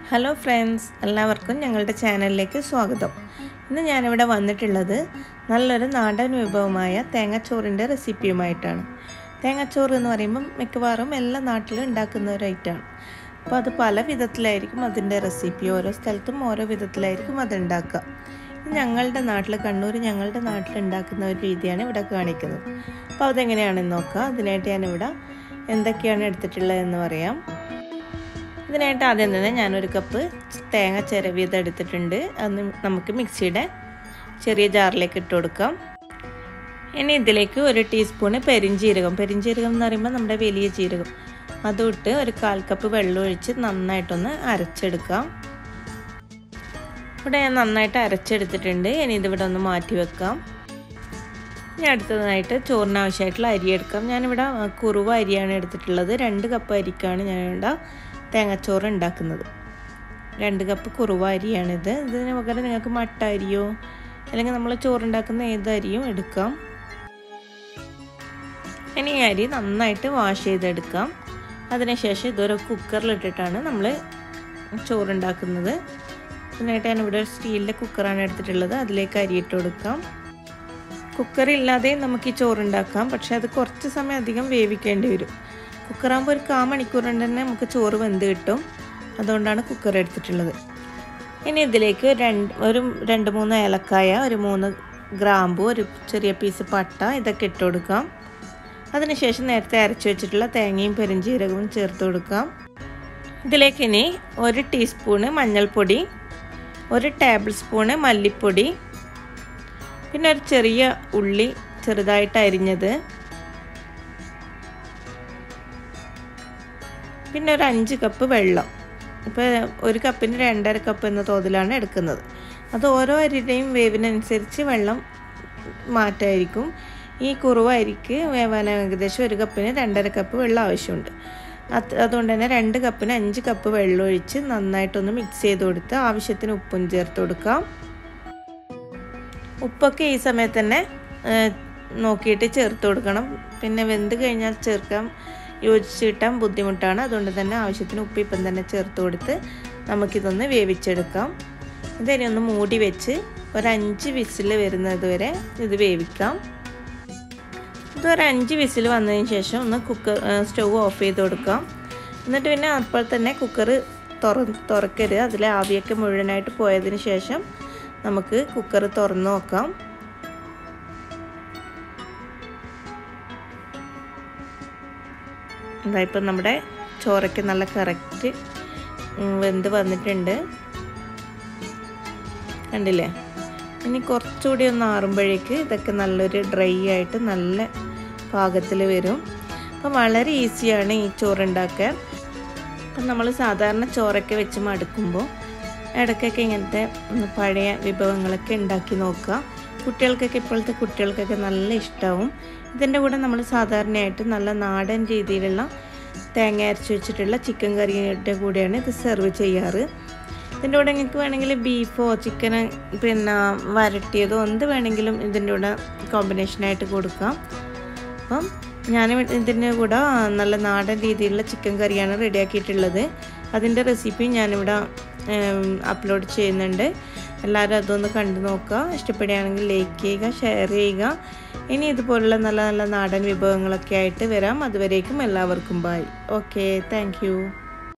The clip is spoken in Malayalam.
ഹലോ ഫ്രണ്ട്സ് എല്ലാവർക്കും ഞങ്ങളുടെ ചാനലിലേക്ക് സ്വാഗതം ഇന്ന് ഞാനിവിടെ വന്നിട്ടുള്ളത് നല്ലൊരു നാടൻ വിഭവമായ തേങ്ങാച്ചോറിൻ്റെ റെസിപ്പിയുമായിട്ടാണ് തേങ്ങാച്ചോറ് എന്ന് പറയുമ്പം മിക്കവാറും എല്ലാ നാട്ടിലും ഉണ്ടാക്കുന്ന ഒരു ഐറ്റമാണ് അപ്പോൾ അത് പല വിധത്തിലായിരിക്കും അതിൻ്റെ റെസിപ്പി ഓരോ സ്ഥലത്തും ഓരോ വിധത്തിലായിരിക്കും അത് ഉണ്ടാക്കുക ഇത് ഞങ്ങളുടെ നാട്ടിൽ കണ്ണൂർ ഞങ്ങളുടെ നാട്ടിൽ ഉണ്ടാക്കുന്ന ഒരു രീതിയാണ് ഇവിടെ കാണിക്കുന്നത് അപ്പോൾ അതെങ്ങനെയാണെന്ന് നോക്കാം അതിനായിട്ട് ഞാനിവിടെ എന്തൊക്കെയാണ് എടുത്തിട്ടുള്ളതെന്ന് പറയാം ഇതിനായിട്ട് ആദ്യം തന്നെ ഞാനൊരു കപ്പ് തേങ്ങ ചിരവിയത് എടുത്തിട്ടുണ്ട് അത് നമുക്ക് മിക്സിയുടെ ചെറിയ ജാറിലേക്ക് ഇട്ട് കൊടുക്കാം ഇനി ഇതിലേക്ക് ഒരു ടീസ്പൂണ് പെരിഞ്ചീരകം പെരിഞ്ചീരകം എന്ന് പറയുമ്പോൾ നമ്മുടെ വലിയ ജീരകം അതും ഇട്ട് ഒരു കാൽ കപ്പ് വെള്ളം ഒഴിച്ച് നന്നായിട്ടൊന്ന് അരച്ചെടുക്കാം ഇവിടെ ഞാൻ നന്നായിട്ട് അരച്ചെടുത്തിട്ടുണ്ട് ഇനി ഇതിവിടെ ഒന്ന് മാറ്റി വെക്കാം ഇനി അടുത്തതായിട്ട് ചോറിന് ആവശ്യമായിട്ടുള്ള അരി എടുക്കാം ഞാനിവിടെ കുറുവ അരിയാണ് എടുത്തിട്ടുള്ളത് രണ്ട് കപ്പ് അരിക്കാണ് ഞാനിവിടെ തേങ്ങാച്ചോറ് ഉണ്ടാക്കുന്നത് രണ്ട് കപ്പ് കുറുവ അരിയാണിത് ഇതിന് പകരം നിങ്ങൾക്ക് മട്ട അരിയോ അല്ലെങ്കിൽ നമ്മൾ ചോറുണ്ടാക്കുന്ന ഏത് അരിയും എടുക്കാം ഇനി ഈ അരി നന്നായിട്ട് വാഷ് ചെയ്തെടുക്കാം അതിനുശേഷം ഇതൊരു കുക്കറിലിട്ടിട്ടാണ് നമ്മൾ ചോറുണ്ടാക്കുന്നത് അതിനായിട്ട് ഞാൻ ഇവിടെ ഒരു സ്റ്റീലിൻ്റെ കുക്കറാണ് എടുത്തിട്ടുള്ളത് അതിലേക്ക് അരി ഇട്ട് കൊടുക്കാം കുക്കറില്ലാതെ നമുക്ക് ഈ ചോറുണ്ടാക്കാം പക്ഷേ അത് കുറച്ച് സമയം അധികം വേവിക്കേണ്ടി വരും കുക്കറാകുമ്പോൾ ഒരു കാ മണിക്കൂർ കൊണ്ട് തന്നെ നമുക്ക് ചോറ് വെന്ത് കിട്ടും അതുകൊണ്ടാണ് കുക്കർ എടുത്തിട്ടുള്ളത് ഇനി ഇതിലേക്ക് രണ്ട് ഒരു രണ്ട് മൂന്ന് ഏലക്കായ ഒരു മൂന്ന് ഗ്രാമ്പു ഒരു ചെറിയ പീസ് പട്ട ഇതൊക്കെ ഇട്ട് കൊടുക്കാം അതിനുശേഷം നേരത്തെ അരച്ചു വെച്ചിട്ടുള്ള തേങ്ങയും പെരിഞ്ചീരകവും ചേർത്ത് കൊടുക്കാം ഇതിലേക്ക് ഇനി ഒരു ടീസ്പൂണ് മഞ്ഞൾപ്പൊടി ഒരു ടേബിൾ സ്പൂണ് മല്ലിപ്പൊടി പിന്നെ ഒരു ചെറിയ ഉള്ളി ചെറുതായിട്ട് അരിഞ്ഞത് പിന്നെ ഒരു അഞ്ച് കപ്പ് വെള്ളം ഇപ്പോൾ ഒരു കപ്പിന് രണ്ടര കപ്പ് എന്ന തോതിലാണ് എടുക്കുന്നത് അത് ഓരോ അരിയുടെയും വേവിനനുസരിച്ച് വെള്ളം മാറ്റമായിരിക്കും ഈ കുറുവ അരിക്ക് വേവാൻ ഏകദേശം ഒരു കപ്പിന് രണ്ടര കപ്പ് വെള്ളം ആവശ്യമുണ്ട് അത് അതുകൊണ്ട് തന്നെ രണ്ട് കപ്പിന് അഞ്ച് കപ്പ് വെള്ളം ഒഴിച്ച് നന്നായിട്ടൊന്ന് മിക്സ് ചെയ്ത് കൊടുത്ത് ആവശ്യത്തിന് ഉപ്പും ചേർത്ത് കൊടുക്കാം ഉപ്പൊക്കെ ഈ സമയത്ത് തന്നെ നോക്കിയിട്ട് ചേർത്ത് കൊടുക്കണം പിന്നെ വെന്ത് കഴിഞ്ഞാൽ ചേർക്കാം യോജിച്ച് കിട്ടാൻ ബുദ്ധിമുട്ടാണ് അതുകൊണ്ട് തന്നെ ആവശ്യത്തിന് ഉപ്പ് ഇപ്പം തന്നെ ചേർത്ത് കൊടുത്ത് നമുക്കിതൊന്ന് വേവിച്ചെടുക്കാം ഇതിനെ ഒന്ന് മൂടി വെച്ച് ഒരു അഞ്ച് വിസിൽ വരുന്നത് വരെ ഇത് വേവിക്കാം ഇതൊരു അഞ്ച് വിസിൽ വന്നതിന് ശേഷം ഒന്ന് കുക്കർ സ്റ്റൗ ഓഫ് ചെയ്ത് കൊടുക്കാം എന്നിട്ട് പിന്നെ അപ്പോൾ തന്നെ കുക്കർ തുറ തുറക്കരുത് അതിലെ ആവിയൊക്കെ മുഴുവനായിട്ട് പോയതിന് ശേഷം നമുക്ക് കുക്കർ തുറന്ന് നോക്കാം എന്താ ഇപ്പം നമ്മുടെ ചോറയ്ക്ക് നല്ല കറക്റ്റ് വെന്ത് വന്നിട്ടുണ്ട് കണ്ടില്ലേ ഇനി കുറച്ചുകൂടി ഒന്ന് ആറുമ്പോഴേക്ക് ഇതൊക്കെ നല്ലൊരു ഡ്രൈ ആയിട്ട് നല്ല പാകത്തിൽ വരും അപ്പം വളരെ ഈസിയാണ് ഈ ചോറുണ്ടാക്കാൻ അപ്പം നമ്മൾ സാധാരണ ചോറൊക്കെ വെച്ച് മടുക്കുമ്പോൾ ഇടയ്ക്കൊക്കെ ഇങ്ങനത്തെ പഴയ വിഭവങ്ങളൊക്കെ ഉണ്ടാക്കി നോക്കുക കുട്ടികൾക്കൊക്കെ ഇപ്പോഴത്തെ കുട്ടികൾക്കൊക്കെ നല്ല ഇഷ്ടമാവും ഇതിൻ്റെ കൂടെ നമ്മൾ സാധാരണയായിട്ട് നല്ല നാടൻ രീതിയിലുള്ള തേങ്ങ അരച്ച് വെച്ചിട്ടുള്ള ചിക്കൻ കറിയുടെ കൂടെയാണ് ഇത് സെർവ് ചെയ്യാറ് ഇതിൻ്റെ കൂടെ നിങ്ങൾക്ക് വേണമെങ്കിൽ ബീഫോ ചിക്കന് പിന്നെ വരട്ടിയതോ എന്ത് വേണമെങ്കിലും ഇതിൻ്റെ കൂടെ കോമ്പിനേഷനായിട്ട് കൊടുക്കാം അപ്പം ഞാൻ ഇതിൻ്റെ കൂടെ നല്ല നാടൻ രീതിയിലുള്ള ചിക്കൻ കറിയാണ് റെഡിയാക്കിയിട്ടുള്ളത് അതിൻ്റെ റെസിപ്പി ഞാനിവിടെ അപ്ലോഡ് ചെയ്യുന്നുണ്ട് എല്ലാവരും അതൊന്ന് കണ്ടു നോക്കുക ഇഷ്ടപ്പെടുകയാണെങ്കിൽ ലൈക്ക് ചെയ്യുക ഷെയർ ചെയ്യുക ഇനി ഇതുപോലുള്ള നല്ല നല്ല നാടൻ വിഭവങ്ങളൊക്കെ ആയിട്ട് വരാം അതുവരേക്കും എല്ലാവർക്കും ബായ് ഓക്കെ താങ്ക്